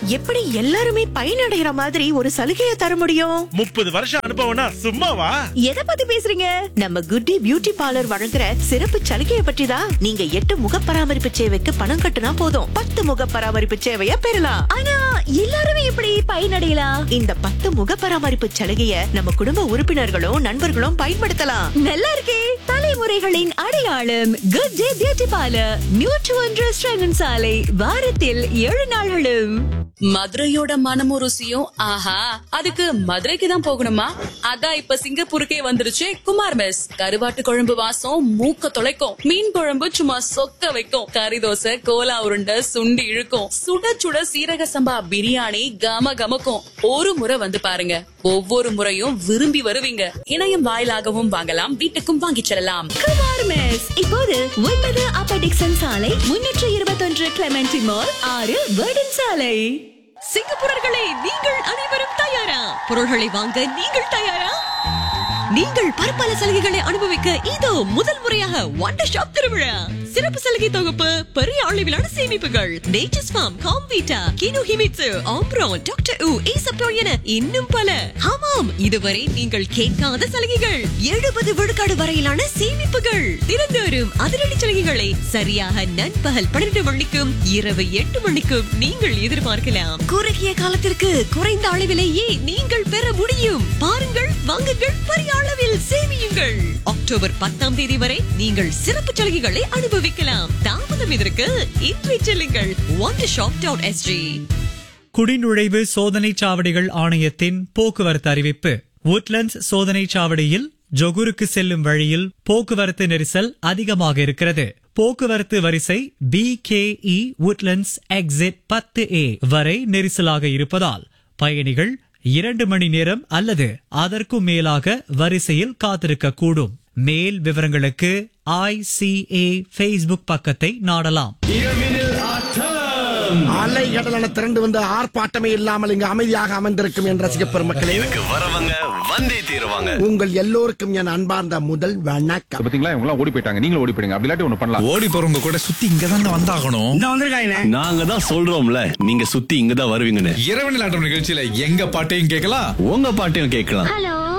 எப்படி எல்லாருமே பயனடைகிற மாதிரி ஒரு சலுகையை தர முடியும் முப்பது வருஷம் அனுபவம்னா சும்மாவா எதை பத்தி பேசுறீங்க நம்ம குட்டி பியூட்டி பார்லர் வழங்குற சிறப்பு சலுகையை பற்றி தான் நீங்க எட்டு முக பராமரிப்பு சேவைக்கு பணம் கட்டுனா போதும் பத்து முக பராமரிப்பு சேவையை பெறலாம் ஆனா எல்லாருமே எப்படி பயனடையலாம் இந்த பத்து முக பராமரிப்பு சலுகையை நம்ம குடும்ப உறுப்பினர்களும் நண்பர்களும் பயன்படுத்தலாம் நல்லா இருக்கே தலைமுறைகளின் அடையாளம் good day beauty parlour new to restaurant சாலை வாரத்தில் ஏழு நாள்களும் மதுரையோட மனமும் ருசியும் ஆஹா அதுக்கு மதுரைக்கு தான் போகணுமா அதான் இப்ப சிங்கப்பூருக்கே வந்துருச்சு குமார் மெஸ் கருவாட்டு குழம்பு வாசம் மூக்க தொலைக்கும் மீன் குழம்பு சும்மா சொக்க வைக்கும் கறி தோசை கோலா உருண்டை சுண்டி இழுக்கும் சுட சுட சீரக சம்பா பிரியாணி கம கமக்கும் ஒரு முறை வந்து பாருங்க ஒவ்வொரு முறையும் விரும்பி வருவீங்க இணையம் வாயிலாகவும் வாங்கலாம் வீட்டுக்கும் வாங்கிச் செல்லலாம் குமார் மெஸ் இப்போது ஒன்பது அப்ப டிக்சன் சாலை முன்னூற்று இருபத்தொன்று கிளமெண்டி மால் ஆறு வேர்டன் சாலை சிங்கப்பூரர்களே நீங்கள் அனைவரும் தயாரா பொருள்களை வாங்க நீங்கள் தயாரா நீங்கள் பற்பல சலுகைகளை அனுபவிக்க இதோ முதல் முறையாக வண்டர் ஷாப் திருவிழா சிறப்பு சலுகை தொகுப்பு பெரிய அளவிலான சேமிப்புகள் Nature's Farm Comvita Kinohimitsu ஆம்ப்ரோன் டாக்டர் உ ஈசப்டோ என இன்னும் பல ஆமாம் இதுவரை நீங்கள் கேட்காத சலுகைகள் எழுபது விழுக்காடு வரையிலான சேமிப்புகள் திறந்து வரும் அதிரடி சலுகைகளை சரியாக நண்பகல் பன்னிரண்டு மணிக்கும் இரவு எட்டு மணிக்கும் நீங்கள் எதிர்பார்க்கலாம் குறுகிய காலத்திற்கு குறைந்த அளவிலேயே நீங்கள் பெற முடியும் பாருங்கள் வாங்குங்கள் பெரிய அளவில் சேமியுங்கள் அக்டோபர் பத்தாம் தேதி வரை நீங்கள் சிறப்பு சலுகைகளை அனுபவிக்கலாம் தாமதம் இதற்கு இன்றைய செல்லுங்கள் ஒன் ஷாப் டாட் எஸ்ஜி குடிநுழைவு சோதனைச் சாவடிகள் ஆணையத்தின் போக்குவரத்து அறிவிப்பு உட்லண்ட்ஸ் சோதனைச் சாவடியில் ஜொகுருக்கு செல்லும் வழியில் போக்குவரத்து நெரிசல் அதிகமாக இருக்கிறது போக்குவரத்து வரிசை B K E Woodlands exit பத்து ஏ வரை நெரிசலாக இருப்பதால் பயணிகள் இரண்டு மணி நேரம் அல்லது அதற்கும் மேலாக வரிசையில் காத்திருக்க கூடும் மேல் விவரங்களுக்கு ஐசிஏ ஃபேஸ்புக் பக்கத்தை நாடலாம் அலை கடலான திரண்டு வந்து ஆர்ப்பாட்டமே இல்லாமல் இங்கு அமைதியாக அமர்ந்திருக்கும் என் ரசிக பெருமக்களே இதுக்கு வரவங்க வந்தே தீருவாங்க உங்கள் எல்லோருக்கும் என் அன்பார்ந்த முதல் வணக்கம் பாத்தீங்களா இவங்க எல்லாம் ஓடி போயிட்டாங்க நீங்களும் ஓடி போயிடுங்க அப்படி இல்லாட்டி ஒண்ணு பண்ணலாம் ஓடி போறவங்க கூட சுத்தி இங்க தான் வந்தாகணும் நாங்க தான் சொல்றோம்ல நீங்க சுத்தி இங்க தான் வருவீங்கன்னு இரவு நிலாட்டம் நிகழ்ச்சியில எங்க பாட்டையும் கேட்கலாம் உங்க பாட்டையும் கேட்கலாம்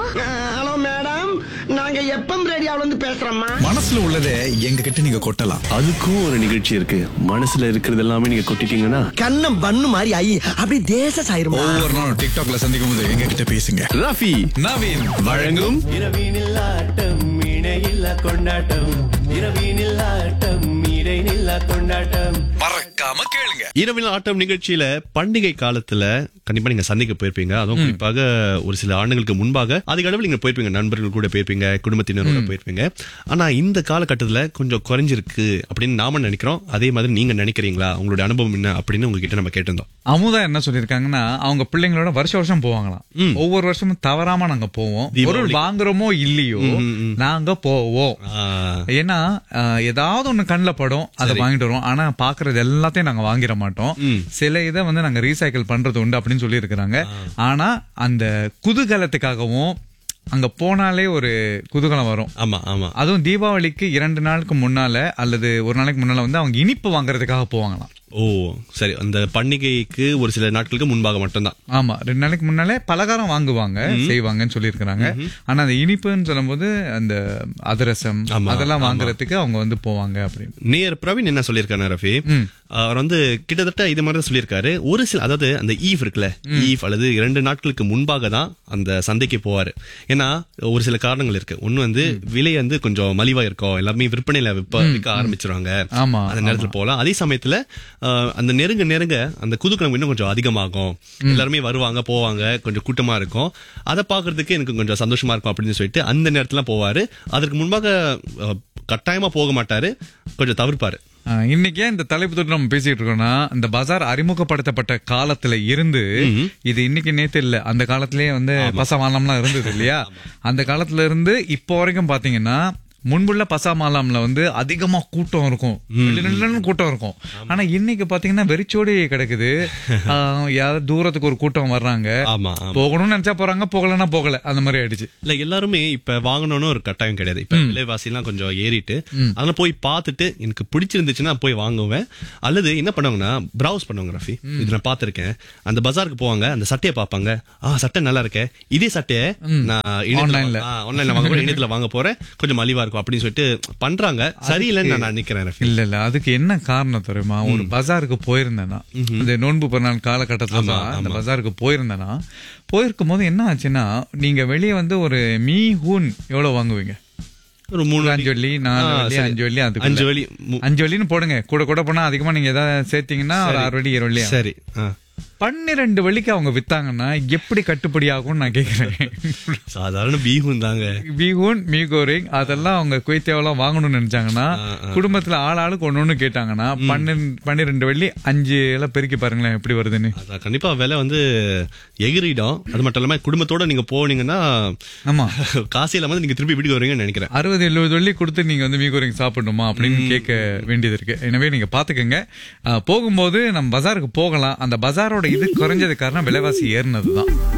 ஹலோ மேடம் நாங்க எப்பம் ரேடியோல இருந்து பேசுறோம்மா மனசுல உள்ளதை எங்க கிட்ட நீங்க கொட்டலாம் அதுக்கும் ஒரு நிகழ்ச்சி இருக்கு மனசுல இருக்கிறது எல்லாமே நீங்க கொட்டிட்டீங்கன்னா கண்ணம் பண்ணு மாதிரி ஐ அப்படி தேச சாயிருமா ஒவ்வொரு நாளும் டிக்டாக்ல சந்திக்கும் போது எங்க கிட்ட பேசுங்க ரஃபி நவீன் வழங்கும் இரவினில் ஆட்டம் இணையில்லா கொண்டாட்டம் இரவினில் ஆட்டம் இடைநில்லா கொண்டாட்டம் மறக்காம கேளுங்க இரவில் ஆட்டம் நிகழ்ச்சியில பண்டிகை காலத்துல கண்டிப்பா நீங்க சந்திக்க போயிருப்பீங்க அதுவும் குறிப்பாக ஒரு சில ஆண்டுகளுக்கு முன்பாக அதிக அளவில் நீங்க போயிருப்பீங்க நண்பர்கள் கூட போயிருப்பீங்க குடும்பத்தினரோட போயிருப்பீங்க ஆனா இந்த காலகட்டத்துல கொஞ்சம் குறைஞ்சிருக்கு அப்படின்னு நாம நினைக்கிறோம் அதே மாதிரி நீங்க நினைக்கிறீங்களா உங்களுடைய அனுபவம் என்ன அப்படின்னு உங்ககிட்ட நம்ம கேட்டிருந்தோம் அமுதா என்ன சொல்லிருக்காங்கன்னா அவங்க பிள்ளைங்களோட வருஷ வருஷம் போவாங்களாம் ஒவ்வொரு வருஷமும் தவறாம நாங்க போவோம் தீபாவளி. பொருள் வாங்குறோமோ இல்லையோ நாங்க போவோம் ஆஹ், ஏன்னா அஹ், ஏதாவது ஒண்ணு கண்ணுல படும் அதை வாங்கிட்டு வருவோம் ஆனா பாக்குறது எல்லாத்தையும் நாங்க வாங்கிட மாட்டோம் சில இதை வந்து நாங்க ரீசைக்கிள் பண்றது உண்டு அப்படின்னு சொல்லி இருக்கிறாங்க ஆனா அந்த குதூகலத்துக்காகவும் அங்க போனாலே ஒரு குதூகலம் வரும் ஆமா ஆமா அதுவும் தீபாவளிக்கு இரண்டு நாளுக்கு முன்னால அல்லது ஒரு நாளைக்கு முன்னால வந்து அவங்க இனிப்பு வாங்குறதுக்காக போவாங்களாம் ஓ சரி அந்த பண்டிகைக்கு ஒரு சில நாட்களுக்கு முன்பாக மட்டும்தான் ஆமா ரெண்டு நாளைக்கு முன்னாலே பலகாரம் வாங்குவாங்க செய்வாங்கன்னு சொல்லியிருக்கிறாங்க ஆனா அந்த இனிப்புன்னு சொல்லும்போது அந்த அதிரசம் ஆமா, அதெல்லாம் ஆமா. வாங்குறதுக்கு அவங்க வந்து போவாங்க அப்படின்னு நேர் பிரவீன் என்ன சொல்லியிருக்காரு ரஃபி அவர் வந்து கிட்டத்தட்ட இது மாதிரி தான் சொல்லியிருக்காரு ஒரு சில அதாவது அந்த ஈவ் இருக்குல்ல ஈவ் அல்லது இரண்டு நாட்களுக்கு முன்பாக தான் அந்த சந்தைக்கு போவாரு ஏன்னா ஒரு சில காரணங்கள் இருக்கு ஒண்ணு வந்து விலை வந்து கொஞ்சம் மலிவா இருக்கும் எல்லாமே விற்பனையில விற்ப விற்க ஆரம்பிச்சிருவாங்க ஆமா, அந்த நேரத்துல போகலாம் அதே சமயத்துல ஆஹ், அந்த நெருங்க நெருங்க அந்த குதூகலம் இன்னும் கொஞ்சம் அதிகமாகும் எல்லாருமே வருவாங்க போவாங்க கொஞ்சம் கூட்டமா இருக்கும் அதை பாக்குறதுக்கு எனக்கு கொஞ்சம் சந்தோஷமா இருக்கும் அப்படின்னு சொல்லிட்டு அந்த நேரத்துல போவாரு அதற்கு முன்பாக ஆஹ், கட்டாயமா போக மாட்டாரு கொஞ்சம் தவிர்ப்பாரு ஆஹ் இன்னைக்கு ஏன் இந்த தலைப்பு தொட்டு நம்ம பேசிட்டு இருக்கோம்னா இந்த பஜார் அறிமுகப்படுத்தப்பட்ட காலத்துல இருந்து இது இன்னைக்கு நேத்து இல்ல அந்த காலத்திலேயே வந்து பசவானம்லாம் இருந்தது இல்லையா அந்த காலத்துல இருந்து இப்போ வரைக்கும் பாத்தீங்கன்னா முன்புள்ள பசாமாலாம்ல வந்து அதிகமா கூட்டம் இருக்கும் வெள்ளி நிலன்னு கூட்டம் இருக்கும் ஆனா இன்னைக்கு பாத்தீங்கன்னா வெறிச்சோடி கிடக்குது ஆஹ், யாராவது தூரத்துக்கு ஒரு கூட்டம் வர்றாங்க ஆமா ஆமா போகணும்னு நினைச்சா போறாங்க போகலன்னா போகல அந்த மாதிரி ஆயிடுச்சு இல்ல எல்லாருமே இப்ப வாங்கணும்னு ஒரு கட்டாயம் கிடையாது இப்ப விலைவாசி எல்லாம் கொஞ்சம் ஏறிட்டு அதனால போய் பார்த்துட்டு எனக்கு பிடிச்சிருந்துச்சுன்னா போய் வாங்குவேன் அல்லது என்ன பண்ணுவாங்கன்னா பிரவுஸ் பண்ணுவாங்க ரஃபி இது நான் பார்த்திருக்கேன் அந்த பஜாருக்கு போவாங்க அந்த சட்டையை பார்ப்பாங்க ஆ சட்டை நல்லா இருக்கே இதே சட்டையை நான் Onlineல. ஆன்லைன்ல வாங்க போறேன் இணையத்துல வாங்க போறேன் கொஞ்சம் மலிவா இருக்கும் அப்படின்னு சொல்லிட்டு பண்றாங்க சரியில்லைன்னு நான் நினைக்கிறேன் ரஃபி இல்ல இல்ல அதுக்கு என்ன காரணம் தெரியுமா ஒரு பஜாருக்கு போயிருந்தேன்னா இந்த நோன்பு பிறநாள் காலகட்டத்துல தான் அந்த பஜாருக்கு போயிருந்தேன்னா போயிருக்கும் போது என்ன ஆச்சுன்னா நீங்க வெளியே வந்து ஒரு மீ ஹூன் எவ்வளவு வாங்குவீங்க ஒரு மூணு ஒரு அஞ்சு வெள்ளி நாலு ஆ, வெள்ளி சரி. அஞ்சு வெள்ளி அது அஞ்சு வெள்ளி, மு- அஞ்சு வெள்ளின்னு போடுங்க கூட கூட போனா அதிகமா நீங்க ஏதாவது சேர்த்தீங்கன்னா ஒரு ஆறு வெள்ளி ஏழு வெள்ளி ஆகும். சரி ஆ. பன்னிரெண்டு வெள்ளிக்கு அவங்க வித்தாங்கன்னா எப்படி கட்டுப்படி ஆகும்னு நான் கேக்குறேன் சாதாரண பீஹும் தாங்க பீகூன் மீகோரிங் அதெல்லாம் அவங்க குவைத்தேவெல்லாம் வாங்கணும்னு நினைச்சாங்கன்னா குடும்பத்துல ஆள் ஆளுக்கு ஒண்ணு ஒண்ணு கேட்டாங்கன்னா பன்னெண்டு பன்னிரெண்டு வெள்ளி அஞ்சு எல்லாம் பெருக்கி பாருங்களேன் எப்படி வருதுன்னு அதான் கண்டிப்பா விலை வந்து எகிரிடும் அது மட்டும் இல்லாம குடும்பத்தோட நீங்க போனீங்கன்னா ஆமா காசு இல்லாம நீங்க திருப்பி வீட்டுக்கு வருவீங்கன்னு நினைக்கிறேன் அறுபது எழுபது வெள்ளி கொடுத்து நீங்க வந்து மீகோரிங் சாப்பிடணுமா அப்படின்னு கேட்க வேண்டியது இருக்கு எனவே நீங்க பாத்துக்கோங்க அஹ், போகும்போது நம்ம பஜாருக்கு போகலாம் அந்த பஜாரோட இது குறைஞ்சது காரணம் விலைவாசி ஏறினதுதான்